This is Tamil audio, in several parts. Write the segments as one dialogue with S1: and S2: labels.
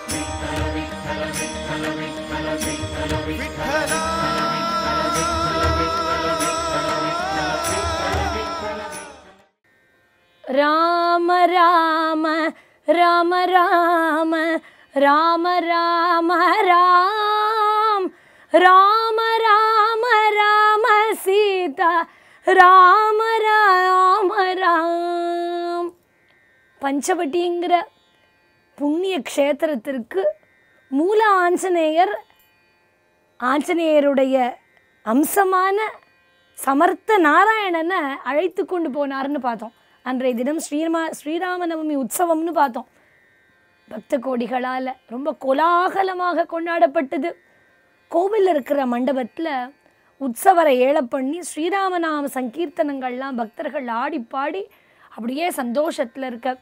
S1: ராம ராம ராம ராம ராம ராம ராம் ராம ராம ராம சீதா ராம ராம ராம் பஞ்சவட்டிங்கிற புண்ணிய க்ஷேத்திரத்திற்கு மூல ஆஞ்சநேயர் ஆஞ்சநேயருடைய அம்சமான சமர்த்த நாராயணனை அழைத்து கொண்டு போனார்னு பார்த்தோம் அன்றைய தினம் ஸ்ரீமா ஸ்ரீராமநவமி உற்சவம்னு பார்த்தோம் பக்த கோடிகளால் ரொம்ப கோலாகலமாக கொண்டாடப்பட்டது கோவிலில் இருக்கிற மண்டபத்தில் உற்சவரை ஏழை பண்ணி ஸ்ரீராமநாம சங்கீர்த்தனங்கள்லாம் பக்தர்கள் ஆடி பாடி அப்படியே சந்தோஷத்தில் இருக்க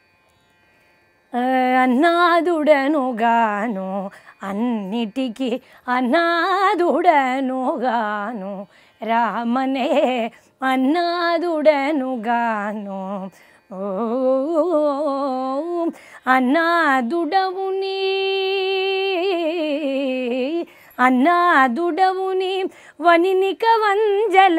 S1: అన్నాదుడనుగాను అన్నిటికీ అన్నాదుడనుగాను రామనే అన్నాదుడనుగాను ఓ అన్నాదుడవు నీ అన్నాదుడవు నీ వనినిక వంజల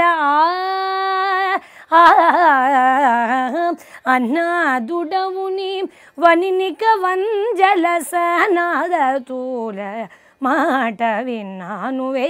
S1: అన్నాదుడవు నీ వనినిక వంజల సనాద తూల మాట విన్నానువే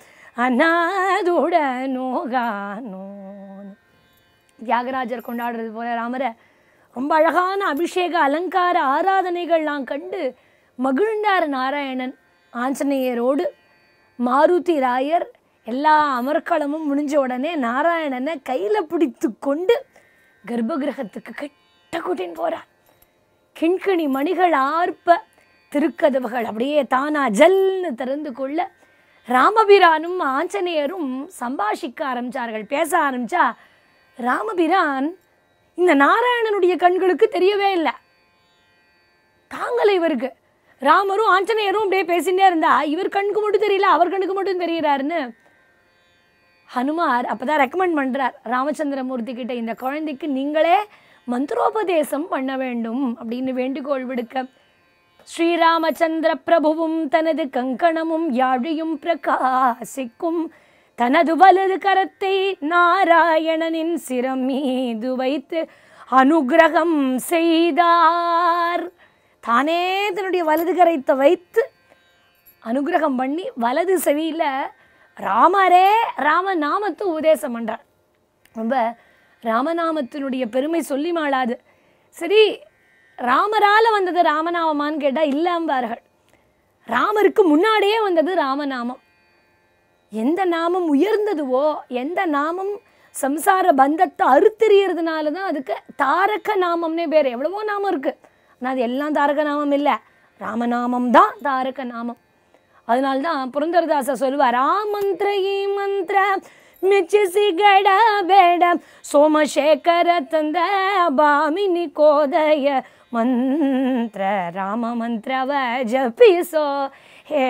S1: அநாதுடனோகானோ தியாகராஜர் கொண்டாடுறது போல ராமரை ரொம்ப அழகான அபிஷேக அலங்கார ஆராதனைகள்லாம் கண்டு மகிழ்ந்தார் நாராயணன் ஆஞ்சநேயரோடு மாருதி ராயர் எல்லா அமர்க்களமும் முடிஞ்ச உடனே நாராயணனை கையில் பிடித்து கொண்டு கர்ப்பகிரகத்துக்கு கிட்ட கூட்டின்னு போகிறார் கிண்கிணி மணிகள் ஆர்ப்ப திருக்கதவுகள் அப்படியே தானா ஜல்னு திறந்து கொள்ள ராமபிரானும் ஆஞ்சநேயரும் சம்பாஷிக்க ஆரம்பிச்சார்கள் பேச ஆரம்பிச்சா ராமபிரான் இந்த நாராயணனுடைய கண்களுக்கு தெரியவே இல்லை தாங்கலை இவருக்கு ராமரும் ஆஞ்சநேயரும் அப்படியே பேசிட்டே இருந்தா இவர் கண்ணுக்கு மட்டும் தெரியல அவர் கண்ணுக்கு மட்டும் தெரியறாருன்னு ஹனுமார் அப்பதான் ரெக்கமெண்ட் பண்றார் ராமச்சந்திரமூர்த்தி கிட்ட இந்த குழந்தைக்கு நீங்களே மந்திரோபதேசம் பண்ண வேண்டும் அப்படின்னு வேண்டுகோள் விடுக்க ஸ்ரீராமச்சந்திர பிரபுவும் தனது கங்கணமும் யாழியும் பிரகாசிக்கும் தனது வலது கரத்தை நாராயணனின் சிரம் மீது வைத்து அனுகிரகம் செய்தார் தானே தன்னுடைய வலது கரத்தை வைத்து அனுகிரகம் பண்ணி வலது செவியில் ராமரே ராம நாமத்தை உபதேசம் பண்ணுறார் ரொம்ப ராமநாமத்தினுடைய பெருமை சொல்லி மாளாது சரி ராமரால் வந்தது ராமநாமமான்னு கேட்டால் இல்லாம்பார்கள் ராமருக்கு முன்னாடியே வந்தது ராமநாமம் எந்த நாமம் உயர்ந்ததுவோ எந்த நாமம் சம்சார பந்தத்தை அறுத்தெறியறதுனால தான் அதுக்கு தாரக நாமம்னே பேர் எவ்வளவோ நாமம் இருக்குது ஆனால் அது எல்லாம் தாரக நாமம் இல்லை ராமநாமம் தான் தாரக நாமம் அதனால்தான் புரந்தரதாசர் சொல்லுவார் ಆ ಮಂತ್ರ ಈ ಮಂತ್ರ ಮೆಚ್ಚಿಸಿ ಗಡ ಬೇಡ ಸೋಮಶೇಖರ ತಂದ ಬಾಮಿನಿ ಕೋದಯ ಮಂತ್ರ ರಾಮ ಮಂತ್ರವ ಜಪಿಸೋ ಹೇ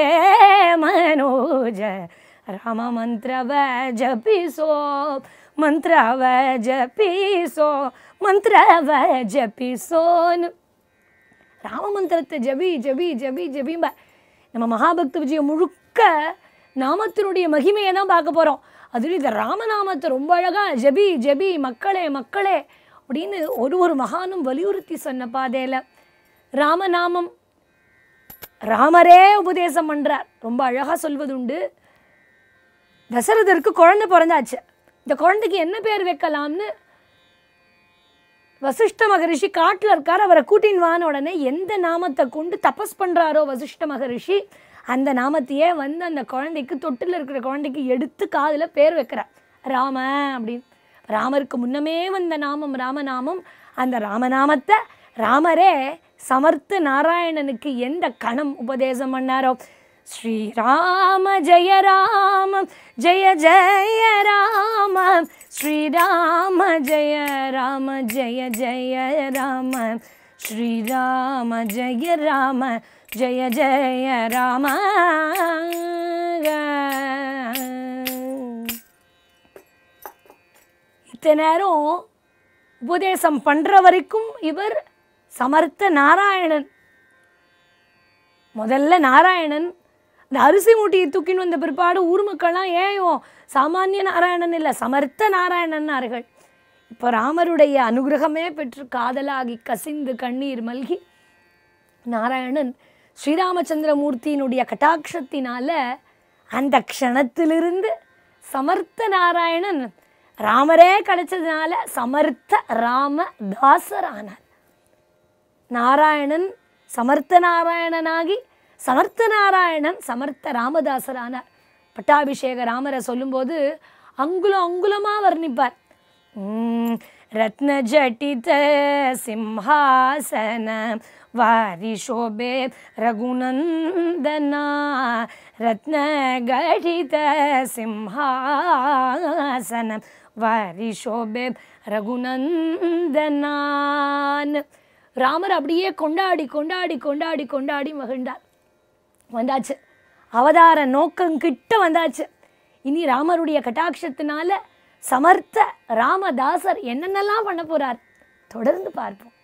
S1: ಮನೋಜ ರಾಮ ಮಂತ್ರವ ಜಪಿಸೋ ಮಂತ್ರವ ಜಪಿಸೋ ಮಂತ್ರವ ಜಪಿಸೋನು ராமமந்திரத்தை ஜபி ஜபி ஜபி ஜபிம்ப நம்ம மகாபக்த விஜயம் முழுக்க நாமத்தினுடைய மகிமையை தான் பார்க்க போகிறோம் அதுலேயும் இந்த ராமநாமத்தை ரொம்ப அழகாக ஜபி ஜபி மக்களே மக்களே அப்படின்னு ஒரு ஒரு மகானும் வலியுறுத்தி சொன்ன பாதையில் ராமநாமம் ராமரே உபதேசம் பண்ணுறார் ரொம்ப அழகாக சொல்வது உண்டு தசரதருக்கு குழந்தை பிறந்தாச்சு இந்த குழந்தைக்கு என்ன பேர் வைக்கலாம்னு வசிஷ்ட மகரிஷி காட்டில் இருக்கார் அவரை கூட்டின்னு வான உடனே எந்த நாமத்தை கொண்டு தபஸ் பண்ணுறாரோ வசிஷ்ட மகரிஷி அந்த நாமத்தையே வந்து அந்த குழந்தைக்கு தொட்டில் இருக்கிற குழந்தைக்கு எடுத்து காதில் பேர் வைக்கிறார் ராம அப்படின்னு ராமருக்கு முன்னமே வந்த நாமம் ராமநாமம் அந்த ராமநாமத்தை ராமரே சமர்த்த நாராயணனுக்கு எந்த கணம் உபதேசம் பண்ணாரோ ஸ்ரீராம ஜெய ராம ஜெய ஜெய ராம ஸ்ரீராம ஜெய ராம ஜெய ஜெய ராம ஸ்ரீராம ஜெய ராம ஜெய ஜெய ராம இத்தனை நேரம் உபதேசம் பண்ணுற வரைக்கும் இவர் சமர்த்த நாராயணன் முதல்ல நாராயணன் இந்த அரிசி மூட்டையை தூக்கின்னு வந்த பிற்பாடு ஊர் மக்கள்லாம் ஏயோ சாமானிய நாராயணன் இல்லை சமர்த்த நாராயணன்னார்கள் இப்போ ராமருடைய அனுகிரகமே பெற்று காதலாகி கசிந்து கண்ணீர் மல்கி நாராயணன் ஸ்ரீராமச்சந்திரமூர்த்தியினுடைய கட்டாட்சத்தினால அந்த க்ஷணத்திலிருந்து சமர்த்த நாராயணன் ராமரே கிடைச்சதுனால சமர்த்த ராம தாசரானார் நாராயணன் சமர்த்த நாராயணனாகி சமர்த்த நாராயணன் சமர்த்த ராமதாசரானார் பட்டாபிஷேக ராமரை சொல்லும்போது அங்குலம் அங்குலமா வர்ணிப்பார் உம், ரத்ன ஜட்டித சிம்ஹாசன வாரி சோபே ரகுநந்தனா ரத்ன கடித சிம்ஹாசனம் வாரி சோபே ரகுநந்தனான் ராமர் அப்படியே கொண்டாடி கொண்டாடி கொண்டாடி கொண்டாடி மகிழ்ந்தார் வந்தாச்சு அவதார நோக்கம் கிட்ட வந்தாச்சு இனி ராமருடைய கட்டாட்சத்தினால சமர்த்த ராமதாசர் என்னென்னலாம் பண்ண போறார் தொடர்ந்து பார்ப்போம்